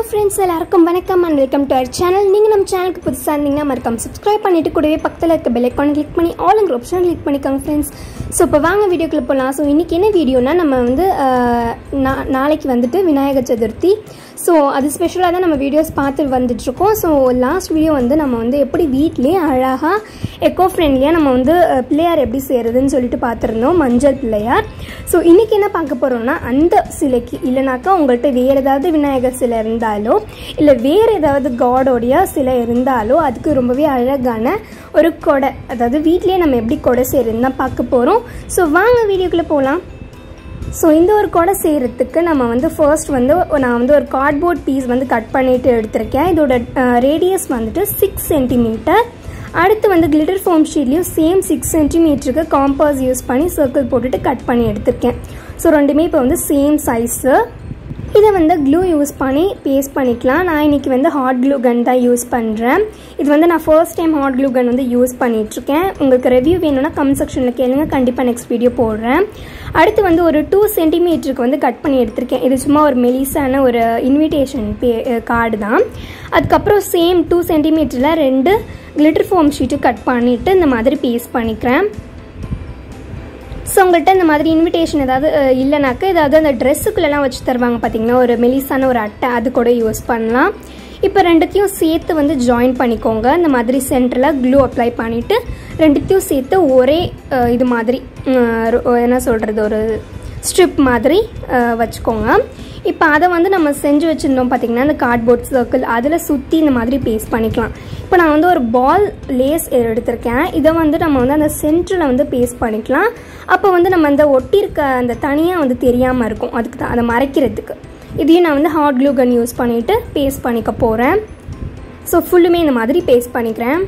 friends எல்லாருக்கும் வணக்கம் and welcome to our channel நீங்கள் நம்ம சேனலுக்கு புதுசாக இருந்தீங்கன்னா மறக்காம சப்ஸ்கிரைப் பண்ணிட்டு கூடவே பக்கத்தில் இருக்க பெல் ஐக்கானை கிளிக் பண்ணி ஆல் ஆப்ஷன் கிளிக் பண்ணிக்கோங்க ஃப்ரெண்ட்ஸ் ஸோ இப்போ வாங்க வீடியோக்குள்ளே போகலாம் ஸோ இன்றைக்கி என்ன வீடியோனா நம்ம வந்து அஹ், நா- நாளைக்கு வந்துட்டு விநாயகர் சதுர்த்தி ஸோ அது ஸ்பெஷலாக தான் நம்ம வீடியோஸ் பார்த்து வந்துட்ருக்கோம் ஸோ லாஸ்ட் வீடியோ வந்து நம்ம வந்து எப்படி வீட்டிலே அழகாக எக்கோ ஃப்ரெண்ட்லியாக நம்ம வந்து அஹ், பிள்ளையார் எப்படி செய்கிறதுன்னு சொல்லிட்டு பார்த்துருந்தோம் மஞ்சள் பிள்ளையார் ஸோ இன்றைக்கி என்ன பார்க்க போகிறோம்னா அந்த சிலைக்கு இல்லைனாக்கா உங்கள்கிட்ட வேறு ஏதாவது விநாயகர் சிலை இருந்தாலோ இல்லை வேறு ஏதாவது காடோடைய சிலை இருந்தாலோ அதுக்கு ரொம்பவே அழகான ஒரு கொடை அதாவது வீட்டிலேயே நம்ம எப்படி கொடை செய்கிறதுன்னு தான் பார்க்க போகிறோம் ஸோ வாங்க வீடியோக்குள்ளே போகலாம் ஸோ இந்த ஒரு கொடை செய்கிறதுக்கு நம்ம வந்து ஃபர்ஸ்ட் வந்து நான் வந்து ஒரு கார்ட்போர்ட் பீஸ் வந்து கட் பண்ணிட்டு எடுத்திருக்கேன் இதோட ரேடியஸ் வந்துட்டு சிக்ஸ் சென்டிமீட்டர் அடுத்து வந்து கிளிட்டர் ஃபோம் ஷீட்லேயும் சேம் சிக்ஸ் சென்டிமீட்டருக்கு காம்பாஸ் யூஸ் பண்ணி சர்க்கிள் போட்டுட்டு கட் பண்ணி எடுத்திருக்கேன் ஸோ ரெண்டுமே இப்போ வந்து சேம் சைஸு இதை வந்து க்ளூ யூஸ் பண்ணி பேஸ்ட் பண்ணிக்கலாம் நான் இன்னைக்கு வந்து ஹாட் க்ளூ கன் தான் யூஸ் பண்ணுறேன் இது வந்து நான் first time hot glue gun வந்து யூஸ் பண்ணிகிட்ருக்கேன் உங்களுக்கு ரிவ்யூ வேணும்னா கமெண்ட் செக்ஷனில் கேளுங்க கண்டிப்பாக நெக்ஸ்ட் வீடியோ போடுறேன் அடுத்து வந்து ஒரு டூ சென்டிமீட்டருக்கு வந்து கட் பண்ணி எடுத்திருக்கேன் இது சும்மா ஒரு மெலிசான ஒரு இன்விடேஷன் பே கார்டு தான் அதுக்கப்புறம் சேம் டூ சென்டிமீட்டரில் ரெண்டு கிளிட்டர் ஃபோம் ஷீட்டு கட் பண்ணிவிட்டு இந்த மாதிரி பேஸ்ட் பண்ணிக்கிறேன் ஸோ உங்கள்கிட்ட இந்த மாதிரி இன்விடேஷன் ஏதாவது அஹ், இல்லைனாக்கா ஏதாவது அந்த ட்ரெஸ்ஸுக்குள்ளெல்லாம் வச்சு தருவாங்க பார்த்தீங்கன்னா ஒரு மெலிசான ஒரு அட்டை அது கூட யூஸ் பண்ணலாம் இப்போ ரெண்டுத்தையும் சேர்த்து வந்து ஜாயின் பண்ணிக்கோங்க இந்த மாதிரி சென்டரில் க்ளூ அப்ளை பண்ணிவிட்டு ரெண்டுத்தையும் சேர்த்து ஒரே அஹ், இது மாதிரி அஹ், ரொ- என்ன சொல்கிறது ஒரு ஸ்ட்ரிப் மாதிரி அஹ், வச்சுக்கோங்க இப்போ அதை வந்து நம்ம செஞ்சு வச்சுருந்தோம் பார்த்தீங்கன்னா இந்த கார்ட்போர்ட் சர்க்கிள் அதில் சுற்றி இந்த மாதிரி பேஸ்ட் பண்ணிக்கலாம் இப்போ நான் வந்து ஒரு பால் லேஸ் எடுத்திருக்கேன் இதை வந்து நம்ம வந்து அந்த சென்டரில் வந்து பேஸ்ட் பண்ணிக்கலாம் அப்போ வந்து நம்ம அந்த ஒட்டியிருக்க அந்த தனியாக வந்து தெரியாமல் இருக்கும் அதுக்கு தான் அதை மறைக்கிறதுக்கு இதையும் நான் வந்து ஹாட் க்ளூ கன் யூஸ் பண்ணிவிட்டு பேஸ்ட் பண்ணிக்க போகிறேன் ஸோ ஃபுல்லுமே இந்த மாதிரி பேஸ்ட் பண்ணிக்கிறேன்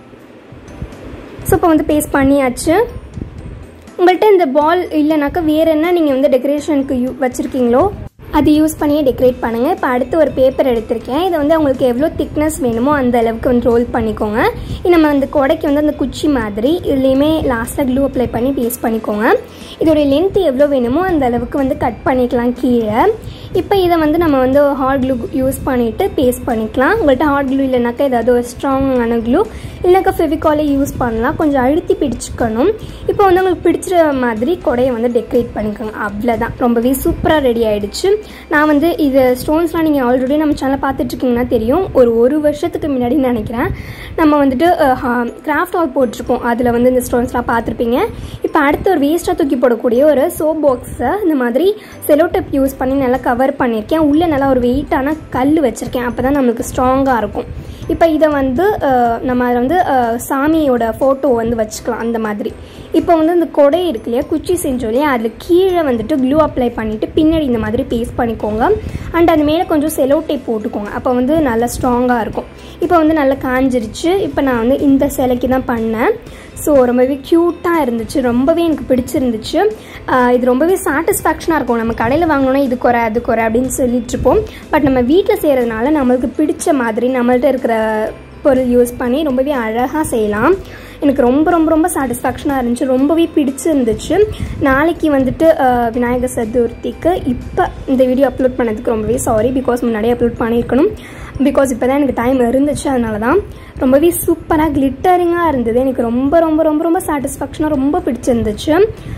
ஸோ இப்போ வந்து பேஸ்ட் பண்ணியாச்சு உங்கள்கிட்ட இந்த பால் இல்லைனாக்கா வேறு என்ன நீங்கள் வந்து டெக்கரேஷனுக்கு யூ வச்சுருக்கீங்களோ அது யூஸ் பண்ணியே டெக்கரேட் பண்ணுங்கள் இப்போ அடுத்து ஒரு பேப்பர் எடுத்திருக்கேன் இதை வந்து உங்களுக்கு எவ்வளோ திக்னஸ் வேணுமோ அந்த அளவுக்கு வந்து ரோல் பண்ணிக்கோங்க இது நம்ம அந்த கொடைக்கு வந்து அந்த குச்சி மாதிரி இதுலேயுமே லாஸ்ட்டில் க்ளூ அப்ளை பண்ணி பேஸ்ட் பண்ணிக்கோங்க இதோடைய லென்த் எவ்வளோ வேணுமோ அந்த அளவுக்கு வந்து கட் பண்ணிக்கலாம் கீழே இப்போ இதை வந்து நம்ம வந்து ஹாட் க்ளூ யூஸ் பண்ணிவிட்டு பேஸ்ட் பண்ணிக்கலாம் உங்கள்கிட்ட ஹாட் க்ளூ இல்லைனாக்கா ஏதாவது ஒரு ஸ்ட்ராங்கான க்ளூ இல்லைனாக்கா ஃபெவிகாலே யூஸ் பண்ணலாம் கொஞ்சம் அழுத்தி பிடிச்சிக்கணும் இப்போ வந்து உங்களுக்கு பிடிச்சிற மாதிரி கொடையை வந்து டெக்கரேட் பண்ணிக்கோங்க அவ்வளோதான் ரொம்பவே சூப்பராக ரெடி ஆயிடுச்சு நான் வந்து இது ஸ்டோன்ஸ்லாம் நீங்கள் ஆல்ரெடி நம்ம சேனல் பார்த்துட்ருக்கீங்கன்னா தெரியும் ஒரு ஒரு வருஷத்துக்கு முன்னாடி நினைக்கிறேன் நம்ம வந்துட்டு கிராஃப்ட் ஆல் போட்டிருப்போம் அதில் வந்து இந்த ஸ்டோன்ஸ்லாம் பார்த்துருப்பீங்க இப்போ அடுத்து ஒரு வேஸ்ட்டாக தூக்கி போடக்கூடிய ஒரு சோப் பாக்ஸை இந்த மாதிரி செலோடெப் யூஸ் பண்ணி நல்லா கவர் பண்ணியிருக்கேன் உள்ளே நல்லா ஒரு வெயிட்டான கல் வச்சுருக்கேன் அப்போ தான் நம்மளுக்கு ஸ்ட்ராங்காக இருக்கும் இப்போ இதை வந்து அஹ், நம்ம அதில் வந்து அஹ், சாமியோட ஃபோட்டோ வந்து வச்சுக்கலாம் அந்த மாதிரி இப்போ வந்து இந்த கொடை இருக்கு இல்லையா குச்சி செஞ்சோம் இல்லையா அதில் கீழே வந்துட்டு க்ளூ அப்ளை பண்ணிவிட்டு பின்னாடி இந்த மாதிரி பேஸ்ட் பண்ணிக்கோங்க அண்ட் அது மேலே கொஞ்சம் செலோ டேப் போட்டுக்கோங்க அப்போ வந்து நல்லா ஸ்ட்ராங்காக இருக்கும் இப்போ வந்து நல்லா காஞ்சிருச்சு இப்போ நான் வந்து இந்த சிலைக்கு தான் பண்ணேன் ஸோ ரொம்பவே க்யூட்டாக இருந்துச்சு ரொம்பவே எனக்கு பிடிச்சிருந்துச்சு ஆஹ் இது ரொம்பவே சாட்டிஸ்ஃபேக்ஷனாக இருக்கும் நம்ம கடையில் வாங்கினோன்னா இது குறை அது குறை அப்படின்னு சொல்லிட்டு இருப்போம் பட் நம்ம வீட்டில் செய்கிறதுனால நம்மளுக்கு பிடிச்ச மாதிரி நம்மள்ட்ட இருக்கிற பொருள் யூஸ் பண்ணி ரொம்பவே அழகாக செய்யலாம் எனக்கு ரொம்ப ரொம்ப ரொம்ப சாட்டிஸ்ஃபேக்ஷனாக இருந்துச்சு ரொம்பவே பிடிச்சிருந்துச்சு நாளைக்கு வந்துட்டு ஆஹ், விநாயகர் சதுர்த்திக்கு இப்போ இந்த வீடியோ அப்லோட் பண்ணதுக்கு ரொம்பவே சாரி பிகாஸ் முன்னாடியே அப்லோட் பண்ணியிருக்கணும் பிகாஸ் இப்போ தான் எனக்கு டைம் இருந்துச்சு அதனால தான் ரொம்பவே சூப்பராக கிளிட்டரிங்காக இருந்தது எனக்கு ரொம்ப ரொம்ப ரொம்ப ரொம்ப சாட்டிஸ்ஃபேக்ஷனாக ரொம்ப பிடிச்சிருந்துச்சு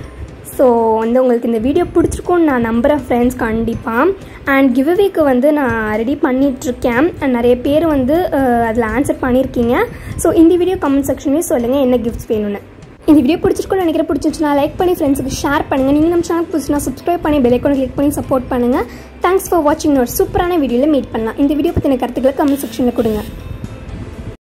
ஸோ வந்து உங்களுக்கு இந்த வீடியோ பிடிச்சிருக்கும்னு நான் நம்புகிறேன் ஃப்ரெண்ட்ஸ் கண்டிப்பாக அண்ட் கிவ்அவேக்கு வந்து நான் ரெடி பண்ணிகிட்ருக்கேன் அண்ட் நிறைய பேர் வந்து அதில் ஆன்சர் பண்ணியிருக்கீங்க ஸோ இந்த வீடியோ கமெண்ட் செக்ஷன்லேயும் சொல்லுங்கள் என்ன கிஃப்ட்ஸ் வேணும்னு இந்த வீடியோ பிடிச்சிருக்கும்னு நினைக்கிற பிடிச்சிருச்சுன்னா லைக் பண்ணி ஃப்ரெண்ட்ஸுக்கு ஷேர் பண்ணுங்கள் நீங்கள் நம்ம சேனல் புதுசுனா சப்ஸ்கிரைப் பண்ணி பெல் ஐக்கானை கிளிக் பண்ணி சப்போர்ட் பண்ணுங்கள் தேங்க்ஸ் ஃபார் வாட்சிங் ஒரு சூப்பரான வீடியோவில் மீட் பண்ணலாம் இந்த வீடியோ பற்றின கருத்துக்களை கமெண்ட் செக்ஷனில் கொடுங்க